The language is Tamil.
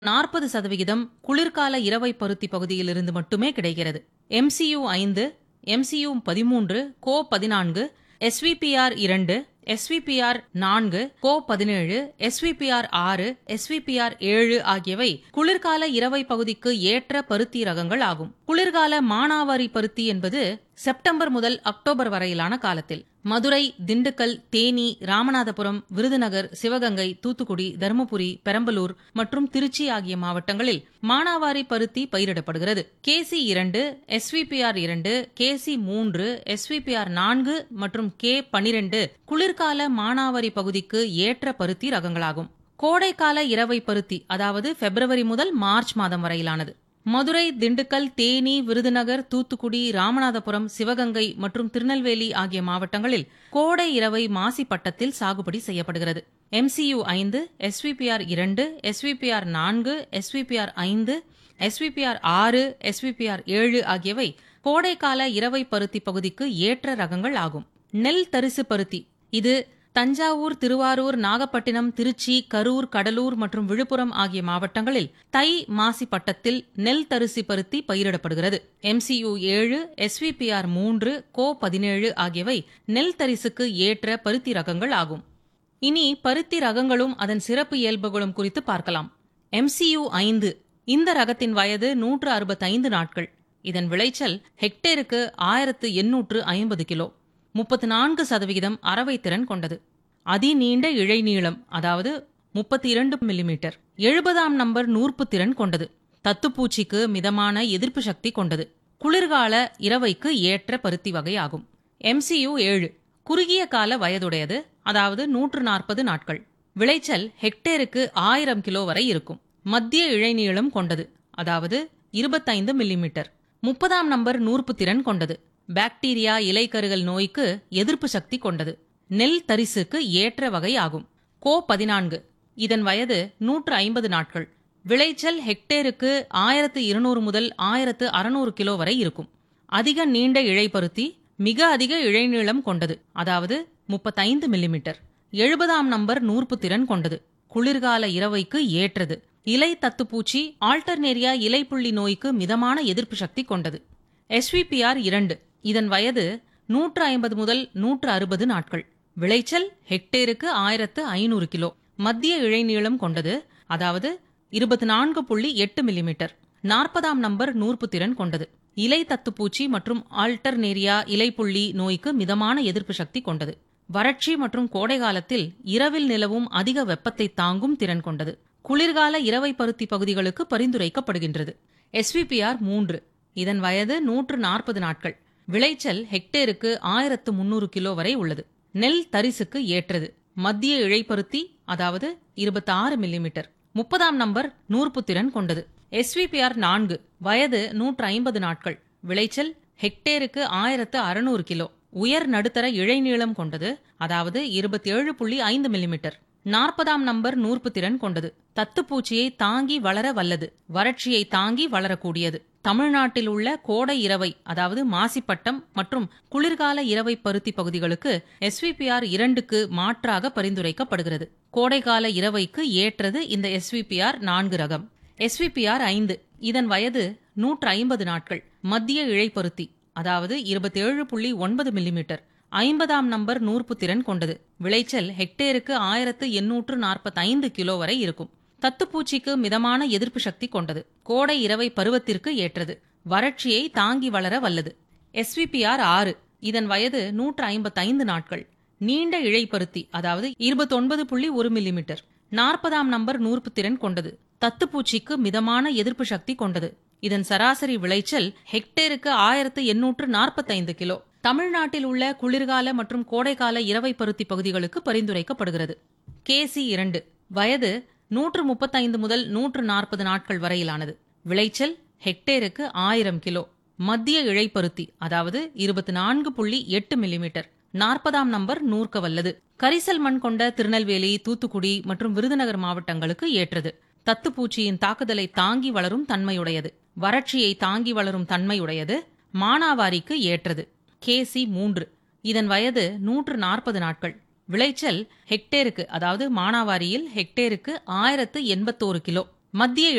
நாற்பது சதவிகிதம் குளிர்கால இரவை பருத்தி பகுதியிலிருந்து மட்டுமே கிடைக்கிறது எம்சியு ஐந்து எம்சியு பதிமூன்று கோ பதினான்கு எஸ்விபிஆர் இரண்டு எஸ்விபிஆர் நான்கு கோ பதினேழு எஸ்விபிஆர் ஆறு எஸ்விபிஆர் ஏழு ஆகியவை குளிர்கால இரவை பகுதிக்கு ஏற்ற பருத்தி ரகங்கள் ஆகும் குளிர்கால மானாவாரி பருத்தி என்பது செப்டம்பர் முதல் அக்டோபர் வரையிலான காலத்தில் மதுரை திண்டுக்கல் தேனி ராமநாதபுரம் விருதுநகர் சிவகங்கை தூத்துக்குடி தருமபுரி பெரம்பலூர் மற்றும் திருச்சி ஆகிய மாவட்டங்களில் மானாவாரி பருத்தி பயிரிடப்படுகிறது கேசி இரண்டு எஸ்விபிஆர் இரண்டு கேசி மூன்று எஸ்விபிஆர் நான்கு மற்றும் கே பனிரெண்டு குளிர்கால மானாவாரி பகுதிக்கு ஏற்ற பருத்தி ரகங்களாகும் கோடைக்கால இரவை பருத்தி அதாவது பிப்ரவரி முதல் மார்ச் மாதம் வரையிலானது மதுரை திண்டுக்கல் தேனி விருதுநகர் தூத்துக்குடி ராமநாதபுரம் சிவகங்கை மற்றும் திருநெல்வேலி ஆகிய மாவட்டங்களில் கோடை இரவை மாசி பட்டத்தில் சாகுபடி செய்யப்படுகிறது எம்சியு ஐந்து எஸ்விபிஆர் இரண்டு எஸ்விபிஆர் நான்கு எஸ்விபிஆர் ஐந்து எஸ்விபிஆர் ஆறு எஸ்விபிஆர் ஏழு ஆகியவை கோடைக்கால இரவை பருத்தி பகுதிக்கு ஏற்ற ரகங்கள் ஆகும் நெல் தரிசு பருத்தி இது தஞ்சாவூர் திருவாரூர் நாகப்பட்டினம் திருச்சி கரூர் கடலூர் மற்றும் விழுப்புரம் ஆகிய மாவட்டங்களில் தை மாசி பட்டத்தில் நெல் தரிசி பருத்தி பயிரிடப்படுகிறது எம்சியு ஏழு எஸ்விபிஆர் மூன்று கோ பதினேழு ஆகியவை நெல் தரிசுக்கு ஏற்ற பருத்தி ரகங்கள் ஆகும் இனி பருத்தி ரகங்களும் அதன் சிறப்பு இயல்புகளும் குறித்து பார்க்கலாம் எம்சியு ஐந்து இந்த ரகத்தின் வயது நூற்று அறுபத்தைந்து நாட்கள் இதன் விளைச்சல் ஹெக்டேருக்கு ஆயிரத்து எண்ணூற்று ஐம்பது கிலோ முப்பத்து நான்கு சதவிகிதம் அரவை திறன் கொண்டது அதிநீண்ட இழைநீளம் அதாவது முப்பத்தி இரண்டு மில்லிமீட்டர் எழுபதாம் நம்பர் நூற்பு திறன் கொண்டது தத்துப்பூச்சிக்கு மிதமான எதிர்ப்பு சக்தி கொண்டது குளிர்கால இரவைக்கு ஏற்ற பருத்தி வகை ஆகும் எம்சியு ஏழு குறுகிய கால வயதுடையது அதாவது நூற்று நாற்பது நாட்கள் விளைச்சல் ஹெக்டேருக்கு ஆயிரம் கிலோ வரை இருக்கும் மத்திய இழைநீளம் கொண்டது அதாவது இருபத்தைந்து மில்லிமீட்டர் முப்பதாம் நம்பர் நூற்பு திறன் கொண்டது பாக்டீரியா இலைக்கருகல் நோய்க்கு எதிர்ப்பு சக்தி கொண்டது நெல் தரிசுக்கு ஏற்ற வகை ஆகும் கோ பதினான்கு இதன் வயது நூற்று ஐம்பது நாட்கள் விளைச்சல் ஹெக்டேருக்கு ஆயிரத்து இருநூறு முதல் ஆயிரத்து அறுநூறு கிலோ வரை இருக்கும் அதிக நீண்ட இழைப்பருத்தி மிக அதிக இழைநீளம் கொண்டது அதாவது முப்பத்தைந்து மில்லிமீட்டர் எழுபதாம் நம்பர் நூற்பு திறன் கொண்டது குளிர்கால இரவைக்கு ஏற்றது இலை தத்துப்பூச்சி ஆல்டர்னேரியா இலைப்புள்ளி நோய்க்கு மிதமான எதிர்ப்பு சக்தி கொண்டது எஸ்விபிஆர் இரண்டு இதன் வயது நூற்று ஐம்பது முதல் நூற்று அறுபது நாட்கள் விளைச்சல் ஹெக்டேருக்கு ஆயிரத்து ஐநூறு கிலோ மத்திய இழைநீளம் கொண்டது அதாவது இருபத்தி நான்கு புள்ளி எட்டு மில்லிமீட்டர் நாற்பதாம் நம்பர் நூற்பு திறன் கொண்டது இலை தத்துப்பூச்சி மற்றும் ஆல்டர்னேரியா இலைப்புள்ளி நோய்க்கு மிதமான எதிர்ப்பு சக்தி கொண்டது வறட்சி மற்றும் கோடை காலத்தில் இரவில் நிலவும் அதிக வெப்பத்தை தாங்கும் திறன் கொண்டது குளிர்கால இரவை பருத்தி பகுதிகளுக்கு பரிந்துரைக்கப்படுகின்றது எஸ்விபிஆர் மூன்று இதன் வயது நூற்று நாற்பது நாட்கள் விளைச்சல் ஹெக்டேருக்கு ஆயிரத்து முன்னூறு கிலோ வரை உள்ளது நெல் தரிசுக்கு ஏற்றது மத்திய இழைப்பருத்தி அதாவது இருபத்தி ஆறு மில்லிமீட்டர் முப்பதாம் நம்பர் நூற்பு திறன் கொண்டது எஸ்விபிஆர் நான்கு வயது நூற்று ஐம்பது நாட்கள் விளைச்சல் ஹெக்டேருக்கு ஆயிரத்து அறுநூறு கிலோ உயர் நடுத்தர இழைநீளம் கொண்டது அதாவது இருபத்தி ஏழு புள்ளி ஐந்து மில்லிமீட்டர் நாற்பதாம் நம்பர் நூற்பு திறன் கொண்டது தத்துப்பூச்சியை தாங்கி வளர வல்லது வறட்சியை தாங்கி வளரக்கூடியது தமிழ்நாட்டில் உள்ள கோடை இரவை அதாவது மாசிப்பட்டம் மற்றும் குளிர்கால இரவை பருத்தி பகுதிகளுக்கு எஸ்விபிஆர் இரண்டுக்கு மாற்றாக பரிந்துரைக்கப்படுகிறது கோடைகால இரவைக்கு ஏற்றது இந்த எஸ்விபிஆர் நான்கு ரகம் எஸ்விபிஆர் ஐந்து இதன் வயது நூற்று ஐம்பது நாட்கள் மத்திய இழைப்பருத்தி அதாவது இருபத்தேழு புள்ளி ஒன்பது மில்லிமீட்டர் ஐம்பதாம் நம்பர் நூற்பு திறன் கொண்டது விளைச்சல் ஹெக்டேருக்கு ஆயிரத்து எண்ணூற்று நாற்பத்தைந்து கிலோ வரை இருக்கும் தத்துப்பூச்சிக்கு மிதமான எதிர்ப்பு சக்தி கொண்டது கோடை இரவை பருவத்திற்கு ஏற்றது வறட்சியை தாங்கி வளர வல்லது எஸ்விபிஆர் ஆறு இதன் வயது நூற்று ஐம்பத்தைந்து நாட்கள் நீண்ட இழைப்பருத்தி அதாவது இருபத்தொன்பது புள்ளி ஒரு மில்லிமீட்டர் நாற்பதாம் நம்பர் நூற்பு திறன் கொண்டது தத்துப்பூச்சிக்கு மிதமான எதிர்ப்பு சக்தி கொண்டது இதன் சராசரி விளைச்சல் ஹெக்டேருக்கு ஆயிரத்து எண்ணூற்று நாற்பத்தைந்து கிலோ தமிழ்நாட்டில் உள்ள குளிர்கால மற்றும் கோடைக்கால இரவை பருத்தி பகுதிகளுக்கு பரிந்துரைக்கப்படுகிறது கேசி இரண்டு வயது நூற்று முப்பத்தைந்து முதல் நூற்று நாற்பது நாட்கள் வரையிலானது விளைச்சல் ஹெக்டேருக்கு ஆயிரம் கிலோ மத்திய இழைப்பருத்தி அதாவது இருபத்தி நான்கு புள்ளி எட்டு மில்லிமீட்டர் நாற்பதாம் நம்பர் நூற்க வல்லது கரிசல் மண் கொண்ட திருநெல்வேலி தூத்துக்குடி மற்றும் விருதுநகர் மாவட்டங்களுக்கு ஏற்றது தத்துப்பூச்சியின் தாக்குதலை தாங்கி வளரும் தன்மையுடையது வறட்சியை தாங்கி வளரும் தன்மையுடையது மானாவாரிக்கு ஏற்றது கேசி மூன்று இதன் வயது நூற்று நாற்பது நாட்கள் விளைச்சல் ஹெக்டேருக்கு அதாவது மானாவாரியில் ஹெக்டேருக்கு ஆயிரத்து எண்பத்தோரு கிலோ மத்திய